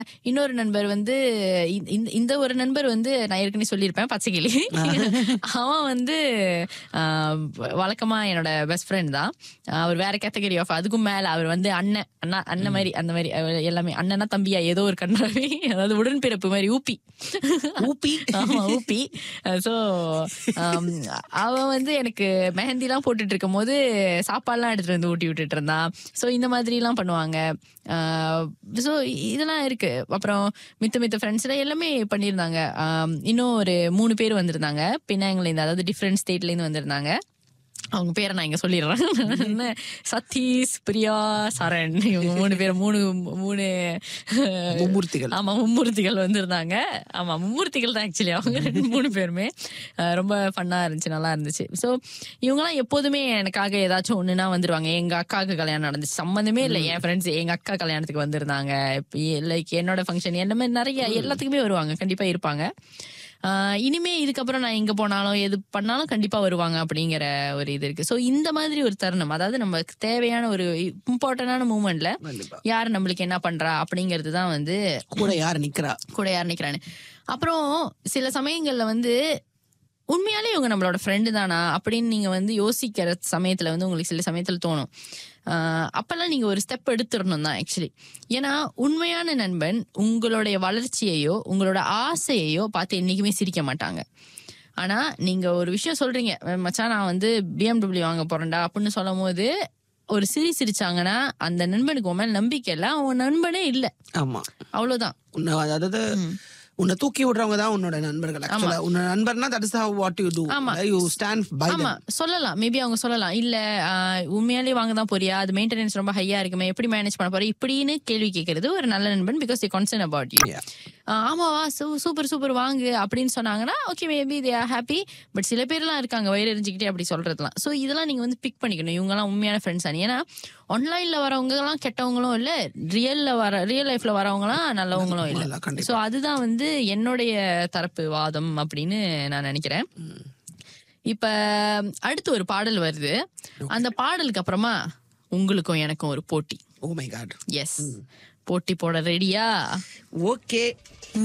இன்னொரு நண்பர் வந்து இந்த- இந்த- இந்த ஒரு நண்பர் வந்து நான் ஏற்கனவே சொல்லியிருப்பேன் பச்சைக்கிளி அவன் வந்து ஆஹ், வழக்கமா என்னோட பெஸ்ட் ஃப்ரெண்ட் தான் அவர் வேற கேட்டகரி ஆஃப் அதுக்கும் மேல அவர் வந்து அண்ணன் அண்ணா அண்ணன் மாதிரி அந்த மாதிரி அவர் எல்லாமே அண்ணனா தம்பியா ஏதோ ஒரு கண்ணாவே அதாவது உடன்பிறப்பு மாதிரி ஊப்பி ஊப்பி ஆமா ஊப்பி ஸோ அவன் வந்து எனக்கு மெஹந்திலாம் போட்டுட்டு இருக்கும் போது சாப்பாடுலாம் எடுத்துட்டு வந்து ஊட்டி விட்டுட்டு இருந்தான் ஸோ இந்த மாதிரிலாம் பண்ணுவாங்க ஸோ இதெல்லாம் இருக்கு அப்புறம் மித்த மித்த ஃப்ரெண்ட்ஸ்ல எல்லாமே பண்ணியிருந்தாங்க ஆம், இன்னும் ஒரு மூணு பேர் வந்திருந்தாங்க பின்னாங்கலேருந்து அதாவது டிஃப்ரெண்ட் ஸ்டேட்லேருந்து வந்திருந்தாங்க அவங்க பேரை நான் இங்க சொல்லிடுறேன் என்ன சதீஷ் பிரியா சரண் இவங்க மூணு பேர் மூணு மூணு மும்மூர்த்திகள் ஆமா மும்மூர்த்திகள் வந்திருந்தாங்க ஆமா மும்மூர்த்திகள் தான் ஆக்சுவலி அவங்க ரெண்டு மூணு பேருமே அஹ் ரொம்ப ஃபன்னா இருந்துச்சு நல்லா இருந்துச்சு ஸோ இவங்கலாம் எப்போதுமே எனக்காக ஏதாச்சும் ஒண்ணுனா வந்துருவாங்க எங்க அக்காவுக்கு கல்யாணம் நடந்துச்சு சம்மந்தமே இல்லை என் ஃப்ரெண்ட்ஸ் எங்க அக்கா கல்யாணத்துக்கு வந்திருந்தாங்க லைக் என்னோட ஃபங்க்ஷன் எல்லாமே நிறைய எல்லாத்துக்குமே வருவாங்க கண்டிப்பா இருப்பாங்க ஆஹ் இனிமே இதுக்கப்புறம் நான் எங்க போனாலும் எது பண்ணாலும் கண்டிப்பா வருவாங்க அப்படிங்கிற ஒரு இது இருக்கு ஸோ இந்த மாதிரி ஒரு தருணம் அதாவது நமக்கு தேவையான ஒரு இம்பார்ட்டன்டான மூமெண்ட்ல கண்டிப்பா யார் நம்மளுக்கு என்ன பண்றா அப்படிங்கிறது தான் வந்து கூட யார் நிக்கிறா கூட யார் நிக்கிறான்னு அப்புறம் சில சமயங்கள்ல வந்து உண்மையாலே இவங்க நம்மளோட ஃப்ரெண்டு தானா அப்படின்னு நீங்க வந்து யோசிக்கிற சமயத்துல வந்து உங்களுக்கு சில சமயத்துல தோணும் ஆஹ் அப்பெல்லாம் நீங்க ஒரு ஸ்டெப் எடுத்துடணும் தான் ஆக்சுவலி ஏன்னா உண்மையான நண்பன் உங்களுடைய வளர்ச்சியையோ உங்களோட ஆசையையோ பார்த்து என்னைக்குமே சிரிக்க மாட்டாங்க ஆனா நீங்க ஒரு விஷயம் சொல்றீங்க மச்சான் நான் வந்து பிஎம்டபிள்யூ வாங்க போறேன்டா அப்படின்னு சொல்லும் போது ஒரு சிரி சிரிச்சாங்கன்னா அந்த நண்பனுக்கு உன் மேல நம்பிக்கை இல்லை அவன் நண்பனே இல்லை ஆமா அவ்வளவுதான் உன்னை அதாவது உன்னை தூக்கி விடுறவங்க தான் உன்னோட நண்பர்கள் ஆக்சுவலா உன்னோட நண்பர்னா that is how what you do you stand by ஆமா சொல்லலாம் மேபி அவங்க சொல்லலாம் இல்ல ஆஹ், உண்மையாலே வாங்க தான் போறியா அது மெயின்டெனன்ஸ் ரொம்ப ஹையா இருக்குமே எப்படி மேனேஜ் பண்ண போற இப்படின்னு கேள்வி கேட்கறது ஒரு நல்ல நண்பன் because the concern about you Yeah. ஆமாவா சூப்பர் சூப்பர் வாங்கு அப்படின்னு சொன்னாங்கன்னா okay maybe they are happy but சில பேர்லாம் இருக்காங்க வயிறு எரிஞ்சுக்கிட்டே அப்படி சொல்றதுலாம் ஸோ இதெல்லாம் நீங்க வந்து பிக் பண்ணிக்கணும் இவங்கலாம் உண்மையான ஃப்ரெண்ட்ஸ் தான் ஏன்னா ஆன்லைன்ல வரவங்க எல்லாம் கெட்டவங்களும் இல்ல ரியல்ல வர ரியல் லைஃப்ல வரவங்கலாம் நல்லவங்களும் இல்ல இல்ல, கண்டிப்பா. ஸோ அதுதான் வந்து என்னுடைய தரப்பு வாதம் அப்படின்னு நான் நினைக்கிறேன் இப்ப அடுத்து ஒரு பாடல் வருது அந்த பாடலுக்கு அப்புறமா உங்களுக்கும் எனக்கும் ஒரு போட்டி ஓ மை காட் எஸ் போட்டி போட ரெடியா ஓகே